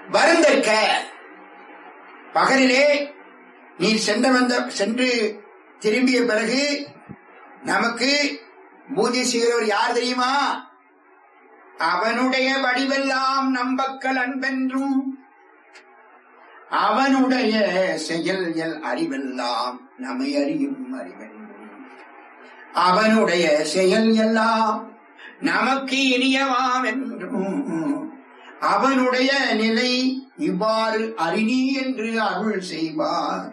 வருந்தற்க பகலிலே நீ சென்ற வந்த சென்று திரும்பிய பிறகு நமக்கு பூஜை செய்கிறவர் யார் தெரியுமா அவனுடைய வடிவெல்லாம் நம்பக்கல் அன்பென்றும் அவனுடைய செயல் எல் அறிவெல்லாம் நம்மை அறியும் அறிவென்றும் அவனுடைய செயல் எல்லாம் நமக்கு இனியவாம் என்றும் அவனுடைய நிலை இவ்வாறு அறினி என்று அருள் செய்வார்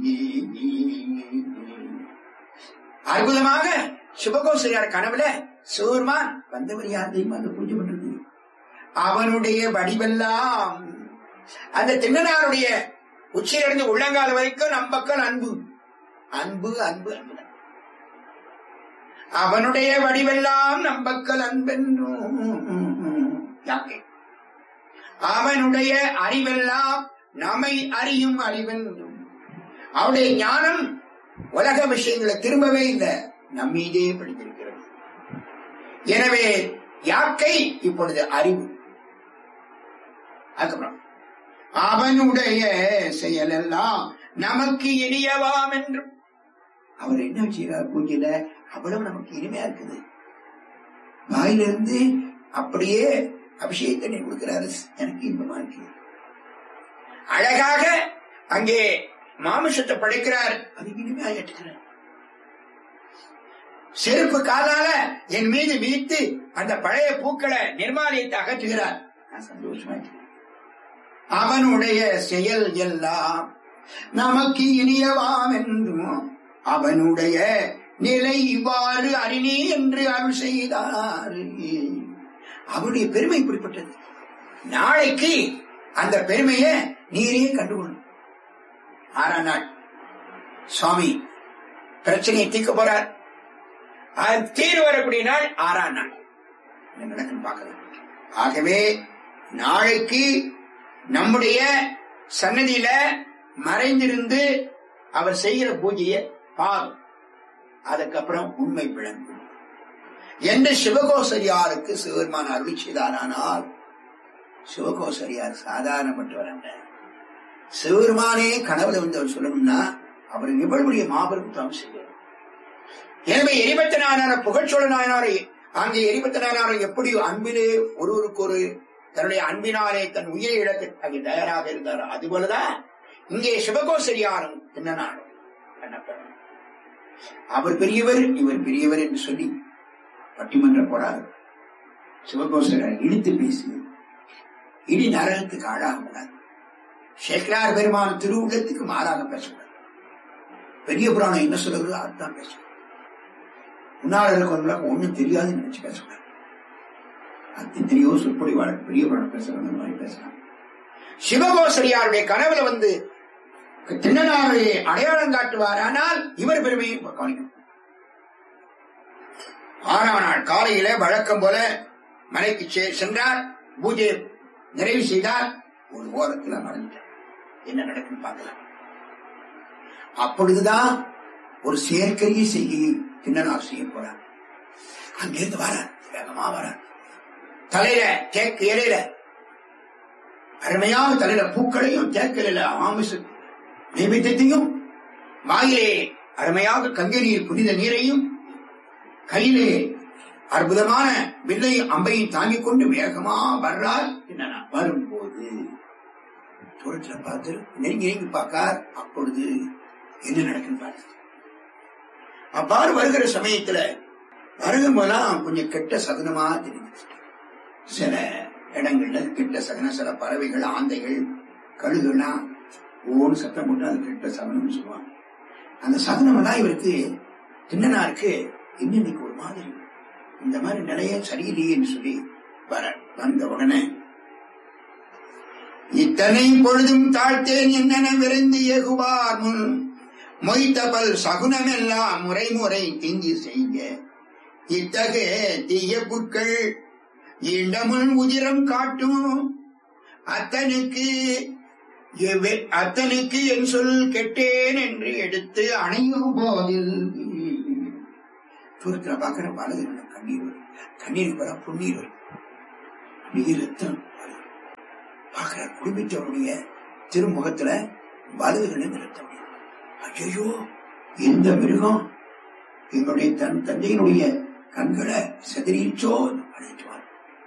அற்புதமாக சிவகோசரியார் கனவுல சூர்மான் வந்தவர் யார் தெரியுமா அந்த பூஜை பண்றது அவனுடைய வடிவெல்லாம் அந்த திண்ணனாருடைய உச்சியிலிருந்து உள்ளங்கால் வரைக்கும் நம்பக்கள் அன்பு அன்பு அன்பு அன்பு அவனுடைய வடிவெல்லாம் நம்பக்கல் அன்பென்றும் யாக்கை அவனுடைய அறிவெல்லாம் நம்மை அறியும் அறிவென்றும் அவனுடைய ஞானம் உலக விஷயங்களை திரும்பவே இல்லை நம்மீதே படித்திருக்கிறது எனவே யாக்கை இப்பொழுது அறிவு அதுக்கப்புறம் அவனுடைய செயலெல்லாம் நமக்கு இனியவாம் என்றும் அவர் என்ன செய்யறார் பூஜையில அவ்வளவு நமக்கு இனிமையா இருக்குது வாயிலிருந்து அப்படியே அபிஷேக தண்ணி கொடுக்கிறாரு எனக்கு இன்பமா இருக்கு அழகாக அங்கே மாமிசத்தை படைக்கிறார் அது இனிமையா ஏற்றுக்கிறார் செருப்பு காலால என் மீது வீழ்த்து அந்த பழைய பூக்களை நிர்மாலியத்தை அகற்றுகிறார் நான் சந்தோஷமா இருக்கிறேன். அவனுடைய செயல் எல்லாம் நமக்கு இனியவாம் என்றும் அவனுடைய நிலை இவ்வாறு அறினே என்று அருள் செய்தார் அவருடைய பெருமை இப்படிப்பட்டது நாளைக்கு அந்த பெருமையை நீரே கண்டுகொள்ளும் ஆறாம் நாள் சுவாமி பிரச்சனையை தீர்க்க போறார் அது தீர்வு வரக்கூடிய நாள் ஆறாம் நாள் என்ன நடக்குன்னு பார்க்கலாம் ஆகவே நாளைக்கு நம்முடைய சன்னதியில மறைந்திருந்து அவர் செய்கிற பூஜையை பார் அதுக்கப்புறம் உண்மை விளங்கும் என்று சிவகோசரியாருக்கு சிவபெருமான் அருள் செய்தாரானால் சிவகோசரியார் சாதாரணப்பட்டவர் அல்ல சிவபெருமானே கனவுல வந்தவர் சொல்லணும்னா அவர் எவ்வளவு பெரிய மாபெரும் தவம் செய்வார் எனவே எரிபத்த நாயனார புகழ்ச்சோழ நாயனாரை அங்கே எரிபத்த நாயனாரை எப்படி அன்பிலே ஒருவருக்கு ஒரு தன்னுடைய அன்பினாலே தன் உயிரை இழக்க அங்கே தயாராக இருந்தார் அதுபோலதான் இங்கே சிவகோசரியாரும் என்னனாலும் கண்ணப்பன் அவர் பெரியவர் இவர் பெரியவர் என்று சொல்லி பட்டிமன்றம் போடாது சிவகோசரியார் இடித்து பேசி இடி நரகத்துக்கு ஆளாக கூடாது சேக்கலார் பெருமான திருவுள்ளத்துக்கு மாறாக பேசக்கூடாது பெரிய புராணம் என்ன சொல்லுகிறதோ அதுதான் பேசணும் முன்னாள் இருக்கவங்களுக்கு ஒண்ணும் தெரியாதுன்னு நினைச்சு பேசக்கூடாது அது தெரியோ சொற்பொழிவாளர் பெரிய புராணம் பேசுறாங்க அந்த மாதிரி பேசலாம் சிவகோசரியாருடைய கனவுல வந்து திண்ணனாரை அடையாளம் காட்டுவார் ஆனால் இவர் பெருமையை கவனிக்கும் ஆறாம் நாள் காலையில வழக்கம் போல மலைக்கு செ- சென்றார் பூஜை நிறைவு செய்தார் ஒரு ஓரத்தில் மறைஞ்சார் என்ன நடக்குன்னு பார்க்கலாம் அப்பொழுதுதான் ஒரு செயற்கரிய செய்கையை திண்ணனார் செய்ய போறார் அங்கிருந்து வரார் வேகமா வரார் தலையில தேக்கு இலையில அருமையாக தலையில பூக்களையும் தேக்கலையில மாமிச நைவேத்தியத்தையும் வாயிலே அருமையாக கங்கை நீர் புனித நீரையும் கையிலே அற்புதமான வில்லையும் அம்பையும் தாங்கிக் கொண்டு வேகமா வர்றார் என்னன்னா வரும்போது தூரத்துல பார்த்து நெருங்கி நெருங்கி பார்க்கார் அப்பொழுது என்ன நடக்குன்னு பார்த்து அவ்வாறு வருகிற சமயத்துல வருகும்போதெல்லாம் கொஞ்சம் கெட்ட சகுனமா தெரியுது சில இடங்கள்ல கெட்ட சகுனம் சில பறவைகள் ஆந்தைகள் கழுகுலாம் ஓன்னு சத்தம் போட்டு அது கெட்ட சகுனம்னு சொல்லுவாங்க அந்த சகுனம் எல்லாம் இவருக்கு திண்ணனாருக்கு இன்னும் இன்னைக்கு ஒரு மாதிரி இந்த மாதிரி நிலைய சரியில்லையேன்னு சொல்லி வர வந்த உடனே இத்தனை பொழுதும் தாழ்த்தேன் என்னென்ன விரைந்து ஏகுவார் முன் மொய்த்தபல் சகுனமெல்லாம் முறை முறை திங்கி செய்ய இத்தகைய தீய புட்கள் ஈண்டமுன் உதிரம் காட்டும் அத்தனுக்கு எவ்வே- அத்தனுக்கு என் சொல் கெட்டேன் என்று எடுத்து அணையும் போதில் தூரத்துல பாக்குற வலது கண்ணுல கண்ணீர் வரும் கண்ணீர் வர புண்ணீர் வரும் நீர் ரத்தம் வரும். பார்க்கிற பார்க்கிறார் குடும்பத்தவருடைய திருமுகத்துல வலதுகளை நிறுத்த முடியும் ஐயோ இந்த மிருகம் எங்களுடைய தன் தந்தையினுடைய கண்களை செதறிச்சோ அழைத்துவார்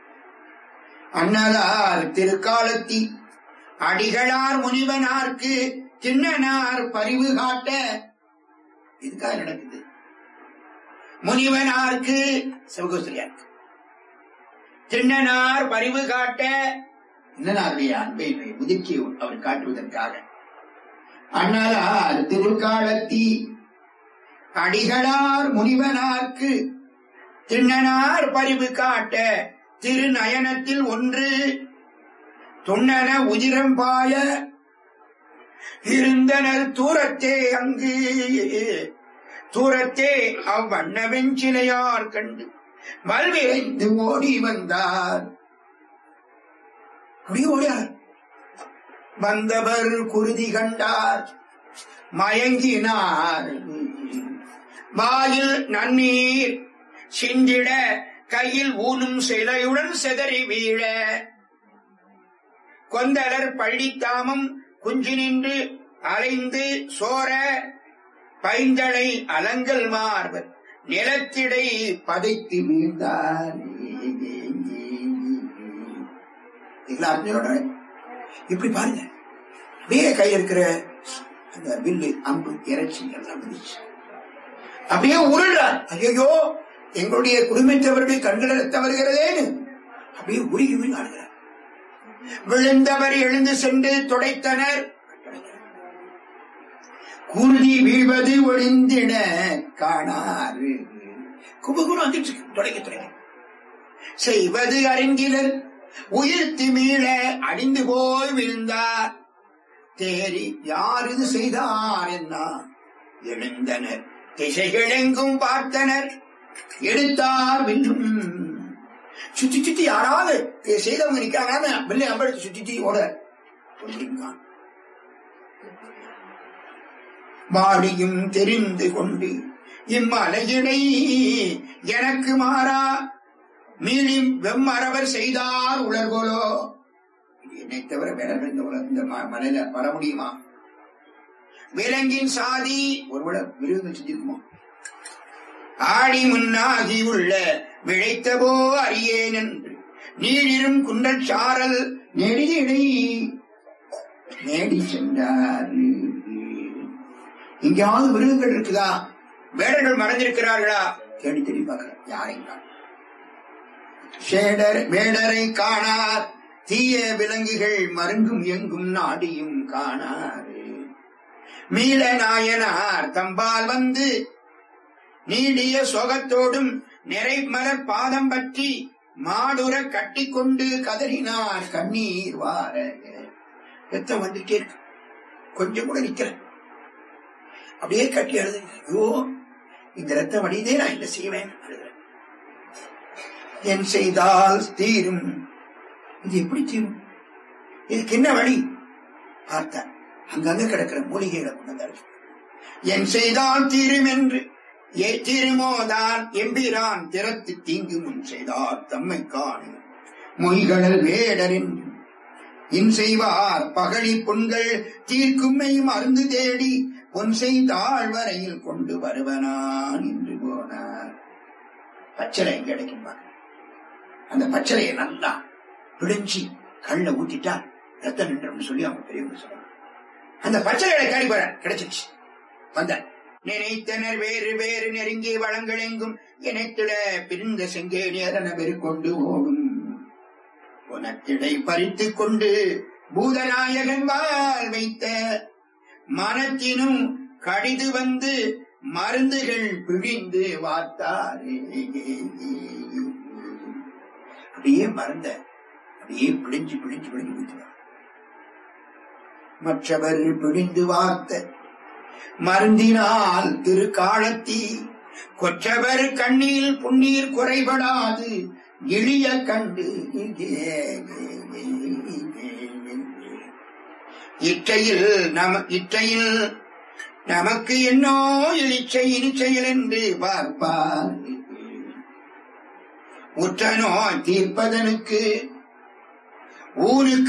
அண்ணலார் திருக்காலத்தி அடிகளார் முனிவனார்க்கு சின்னனார் பரிவு காட்ட இதுக்காக நடக்குது முனிவனார்க்கு சிவகோசரியாருக்கு சின்னனார் பரிவு காட்ட இன்னனாருடைய அன்பை முதிர்ச்சி அவர் காட்டுவதற்காக அண்ணலார் திருக்காலத்தி அடிகளார் முனிவனார்க்கு திண்ணனார் பரிவு காட்ட திருநயனத்தில் ஒன்று துண்ணன உதிரம் பாய இருந்தனர் தூரத்தே அங்கு தூரத்தே அவ்வண்ணவெஞ்சிலையார் கண்டு வல்விரைந்து ஓடி வந்தார் அப்படி ஓடியார் வந்தவர் குருதி கண்டார் மயங்கினார் வாயில் நன்னீர் சிந்திட கையில் ஊனும் சிலையுடன் செதறி வீழ கொந்தலர் பள்ளித்தாமம் குஞ்சு நின்று அலைந்து சோர பைந்தளை அலங்கல் மார்பர் நிலத்திடை பதைத்து வீழ்ந்தார் இதுல அர்ஜுனோட இப்படி பாருங்க அப்படியே கையில் இருக்கிற அந்த வில்லு அம்பு இறைச்சி எல்லாம் வந்துச்சு அப்படியே உருள்றார் ஐயோ எங்களுடைய குடும்பத்தவர்கள் கண்களில் தவறுகிறதேன்னு அப்படியே உருகி உருகி ஆடுகிறார் விழுந்தவர் எழுந்து சென்று துடைத்தனர் குருதி வீழ்வது ஒளிந்திட காணாறு குபகுணம் வந்துட்டு இருக்கு. துடைக்க துடைக்க செய்வது அறிந்திலர் உயிர்த்து மீள அடிந்து போய் விழுந்தார் தேறி யார் இது செய்தார் என்ன எழுந்தனர் திசைகளெங்கும் பார்த்தனர் எடுத்தார் வென்றும் சுத்தி சுத்தி யாராவது இதை செய்தவங்க நிக்கிறாங்கன்னா வெள்ளை அம்பளுக்கு சுத்தி சுத்தி ஓட ஒன்றிருக்கான் வாடியும் தெரிந்து கொண்டு இம்மலையிடை எனக்கு மாறா மீளி வெம்மரவர் செய்தார் உலர்கோலோ என்னை தவிர வேற இந்த உலக இந்த ம- மலையில வர முடியுமா விலங்கின் சாதி ஒருவேளை மிருகங்கள் செஞ்சிருக்குமா ஆடி முன்னாகி உள்ள விழைத்தபோ அறியேன் என்று நீடிரும் குன்றச் சாரல் நெடியடை நேடி சென்றார் எங்கேயாவது மிருகங்கள் இருக்குதா வேடர்கள் மறைஞ்சிருக்கிறார்களா தேடி தேடி பார்க்க யாரையும் காணோம். சேடர் வேடரை காணார் தீய விலங்குகள் மருங்கும் எங்கும் நாடியும் காணார் மீள நாயனார் தம்பால் வந்து நீடிய சோகத்தோடும் நிறைமலர் பாதம் பற்றி மாடுற கட்டிக்கொண்டு கதறினார் கண்ணீர் வார ரத்தம் வந்துட்டே இருக்கு கொஞ்சம் கூட நிக்கிறேன் அப்படியே கட்டி அழுது ஐயோ இந்த ரத்தம் வடிதே நான் என்ன செய்வேன் அழுகிறேன். என் செய்தால் தீரும் இது எப்படி தீரும் இதுக்கு என்ன வழி பார்த்தார் அங்கங்க கிடக்கிற மூலிகைகளை கொண்டு வந்தார் என் செய்தால் தீரும் என்று ஏற்றிருமோதான் எம்பிரான் திறத்து தீங்கு முன் செய்தார் தம்மை காணும் மொய்களல் வேடர் என்று இன் செய்வார் பகழி புண்கள் தீர்க்கும்மை மருந்து தேடி பொன் செய்தாள் வரையில் கொண்டு வருவனான் என்று போனார் பச்சளை எங்க கிடைக்கும் பாருங்க. அந்த பச்சளையை நல்லா பிடிஞ்சி கண்ணில் ஊத்திட்டா ரத்தம் நின்றோம்னு சொல்லி அவங்க பெரியவங்க சொன்னாங்க அந்த பச்சளைகளை தேடி போற கிடைச்சிருச்சு வந்தார் நினைத்தனர் வேறு வேறு நெருங்கிய வளங்கள் எங்கும் இணைத்திட பிரிந்த செங்கே நேரன கொண்டு ஓடும் உனத்திடை பறித்துக் கொண்டு பூதநாயகன் வால் வைத்த மனத்தினும் கடிது வந்து மருந்துகள் பிழிந்து வார்த்தாரே அப்படியே மருந்த அப்படியே பிழிஞ்சு பிழிஞ்சு பிழிஞ்சு ஊத்துவார் மற்றவர் பிழிந்து வார்த்த மருந்தினால் திருக்காலத்தி கொற்றவர் கண்ணில் புண்ணீர் குறைபடாது இழிய கண்டு இற்றையில் நம இற்றையில் நமக்கு என்னோ இச்சை இனிச்செயல் என்று பார்ப்பார் உற்றனோ தீர்ப்பதனுக்கு ஊருக்கு